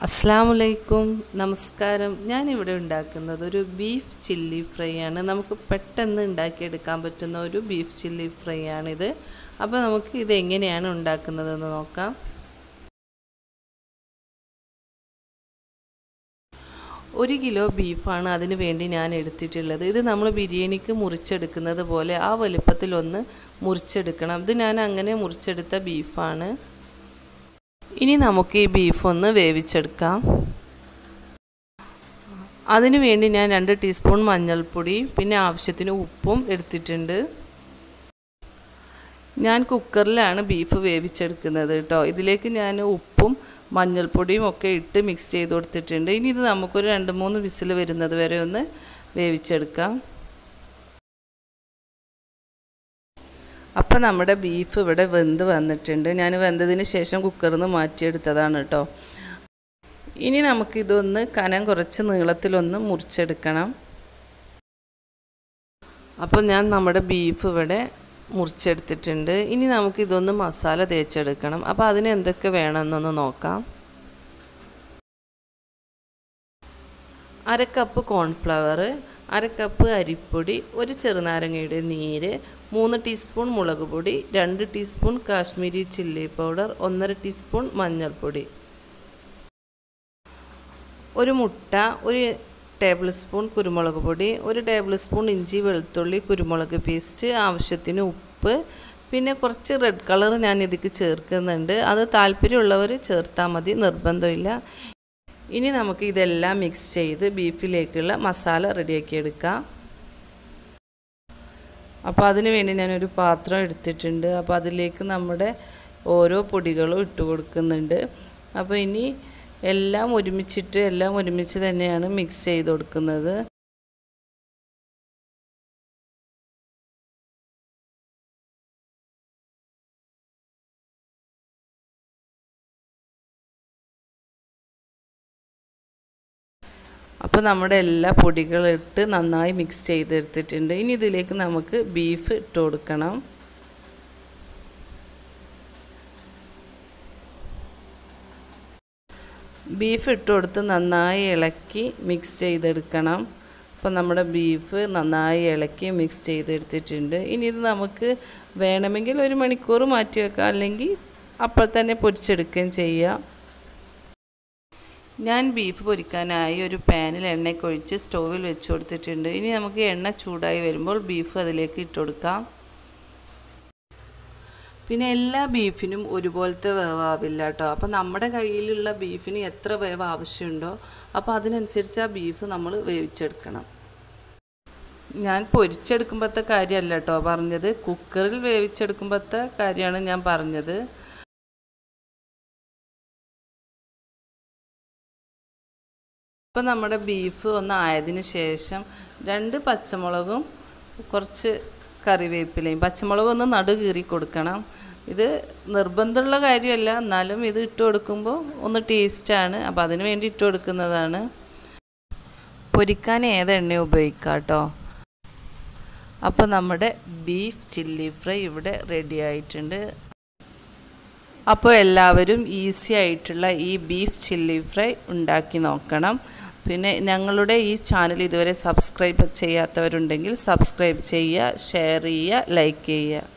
അസ്സാം വലൈക്കും നമസ്കാരം ഞാനിവിടെ ഉണ്ടാക്കുന്നത് ഒരു ബീഫ് ചില്ലി ഫ്രൈ ആണ് നമുക്ക് പെട്ടെന്ന് ഉണ്ടാക്കിയെടുക്കാൻ പറ്റുന്ന ഒരു ബീഫ് ചില്ലി ഫ്രൈ ആണിത് അപ്പോൾ നമുക്ക് ഇത് എങ്ങനെയാണ് ഉണ്ടാക്കുന്നതെന്ന് നോക്കാം ഒരു കിലോ ബീഫാണ് അതിന് വേണ്ടി ഞാൻ എടുത്തിട്ടുള്ളത് ഇത് നമ്മൾ ബിരിയാണിക്ക് മുറിച്ചെടുക്കുന്നത് പോലെ ആ വലുപ്പത്തിലൊന്ന് മുറിച്ചെടുക്കണം ഇത് ഞാൻ അങ്ങനെ മുറിച്ചെടുത്ത ബീഫാണ് ഇനി നമുക്ക് ഈ ബീഫ് ഒന്ന് വേവിച്ചെടുക്കാം അതിനു വേണ്ടി ഞാൻ രണ്ട് ടീസ്പൂൺ മഞ്ഞൾപ്പൊടി പിന്നെ ആവശ്യത്തിന് ഉപ്പും എടുത്തിട്ടുണ്ട് ഞാൻ കുക്കറിലാണ് ബീഫ് വേവിച്ചെടുക്കുന്നത് കേട്ടോ ഇതിലേക്ക് ഞാൻ ഉപ്പും മഞ്ഞൾപ്പൊടിയും ഒക്കെ ഇട്ട് മിക്സ് ചെയ്ത് കൊടുത്തിട്ടുണ്ട് ഇനി ഇത് നമുക്കൊരു രണ്ട് മൂന്ന് വിസിൽ വരുന്നത് വരെ ഒന്ന് വേവിച്ചെടുക്കാം അപ്പം നമ്മുടെ ബീഫ് ഇവിടെ വെന്ത് വന്നിട്ടുണ്ട് ഞാൻ വെന്തതിന് ശേഷം കുക്കറിൽ നിന്ന് മാറ്റിയെടുത്തതാണ് കേട്ടോ ഇനി നമുക്കിതൊന്ന് കനം കുറച്ച് നീളത്തിലൊന്ന് മുറിച്ചെടുക്കണം അപ്പോൾ ഞാൻ നമ്മുടെ ബീഫ് ഇവിടെ മുറിച്ചെടുത്തിട്ടുണ്ട് ഇനി നമുക്കിതൊന്ന് മസാല തേച്ചെടുക്കണം അപ്പോൾ അതിന് എന്തൊക്കെ വേണമെന്നൊന്ന് നോക്കാം അര കപ്പ് കോൺഫ്ലവർ അര കപ്പ് അരിപ്പൊടി ഒരു ചെറുനാരങ്ങയുടെ നീര് മൂന്ന് ടീസ്പൂൺ മുളക് പൊടി രണ്ട് ടീസ്പൂൺ കാശ്മീരി ചില്ലി പൗഡർ ഒന്നര ടീസ്പൂൺ മഞ്ഞൾപ്പൊടി ഒരു മുട്ട ഒരു ടേബിൾ സ്പൂൺ കുരുമുളക് പൊടി ഒരു ടേബിൾ സ്പൂൺ ഇഞ്ചി വെളുത്തുള്ളി കുരുമുളക് പേസ്റ്റ് ആവശ്യത്തിന് ഉപ്പ് പിന്നെ കുറച്ച് റെഡ് കളർ ഞാൻ ഇതിക്ക് ചേർക്കുന്നുണ്ട് അത് താല്പര്യമുള്ളവർ ചേർത്താൽ മതി നിർബന്ധമില്ല ഇനി നമുക്ക് ഇതെല്ലാം മിക്സ് ചെയ്ത് ബീഫിലേക്കുള്ള മസാല റെഡിയാക്കി എടുക്കാം അപ്പോൾ അതിന് വേണ്ടി ഞാനൊരു പാത്രം എടുത്തിട്ടുണ്ട് അപ്പോൾ അതിലേക്ക് നമ്മുടെ ഓരോ പൊടികളും ഇട്ട് കൊടുക്കുന്നുണ്ട് അപ്പോൾ ഇനി എല്ലാം ഒരുമിച്ചിട്ട് എല്ലാം ഒരുമിച്ച് തന്നെയാണ് മിക്സ് ചെയ്ത് കൊടുക്കുന്നത് അപ്പോൾ നമ്മുടെ എല്ലാ പൊടികളും ഇട്ട് നന്നായി മിക്സ് ചെയ്തെടുത്തിട്ടുണ്ട് ഇനി ഇതിലേക്ക് നമുക്ക് ബീഫ് ഇട്ട് കൊടുക്കണം ബീഫ് ഇട്ട് കൊടുത്ത് നന്നായി ഇളക്കി മിക്സ് ചെയ്തെടുക്കണം അപ്പോൾ നമ്മുടെ ബീഫ് നന്നായി ഇളക്കി മിക്സ് ചെയ്തെടുത്തിട്ടുണ്ട് ഇനി ഇത് നമുക്ക് വേണമെങ്കിൽ ഒരു മണിക്കൂർ മാറ്റി വെക്കാം അല്ലെങ്കിൽ അപ്പോൾ തന്നെ പൊരിച്ചെടുക്കുകയും ചെയ്യാം ഞാൻ ബീഫ് പൊരിക്കാനായി ഒരു പാനിൽ എണ്ണയൊക്കെ ഒഴിച്ച് സ്റ്റൗവിൽ വെച്ച് കൊടുത്തിട്ടുണ്ട് ഇനി നമുക്ക് എണ്ണ ചൂടായി വരുമ്പോൾ ബീഫ് അതിലേക്ക് ഇട്ട് കൊടുക്കാം പിന്നെ എല്ലാ ബീഫിനും ഒരുപോലത്തെ വേവാവില്ല കേട്ടോ അപ്പോൾ നമ്മുടെ കയ്യിലുള്ള ബീഫിന് എത്ര വേവ് ആവശ്യമുണ്ടോ അപ്പോൾ അതിനനുസരിച്ച് ആ ബീഫ് നമ്മൾ വേവിച്ചെടുക്കണം ഞാൻ പൊരിച്ചെടുക്കുമ്പോഴത്തെ കാര്യമല്ല കേട്ടോ പറഞ്ഞത് കുക്കറിൽ വേവിച്ചെടുക്കുമ്പോഴത്തെ കാര്യമാണ് ഞാൻ പറഞ്ഞത് ഇപ്പം നമ്മുടെ ബീഫ് ഒന്ന് ആയതിന് ശേഷം രണ്ട് പച്ചമുളകും കുറച്ച് കറിവേപ്പിലയും പച്ചമുളക് ഒന്ന് നടു കീറി കൊടുക്കണം ഇത് നിർബന്ധമുള്ള കാര്യമല്ല എന്നാലും ഇത് ഇട്ട് കൊടുക്കുമ്പോൾ ഒന്ന് ടേസ്റ്റാണ് അപ്പോൾ അതിന് വേണ്ടി ഇട്ട് കൊടുക്കുന്നതാണ് പൊരിക്കാൻ ഏത് എണ്ണ ഉപയോഗിക്കാം കേട്ടോ അപ്പോൾ നമ്മുടെ ബീഫ് ചില്ലി ഫ്രൈ ഇവിടെ റെഡി ആയിട്ടുണ്ട് അപ്പോൾ എല്ലാവരും ഈസി ആയിട്ടുള്ള ഈ ബീഫ് ചില്ലി ഫ്രൈ ഉണ്ടാക്കി നോക്കണം പിന്നെ ഞങ്ങളുടെ ഈ ചാനൽ ഇതുവരെ സബ്സ്ക്രൈബ് ചെയ്യാത്തവരുണ്ടെങ്കിൽ സബ്സ്ക്രൈബ് ചെയ്യുക ഷെയർ ചെയ്യുക ലൈക്ക് ചെയ്യുക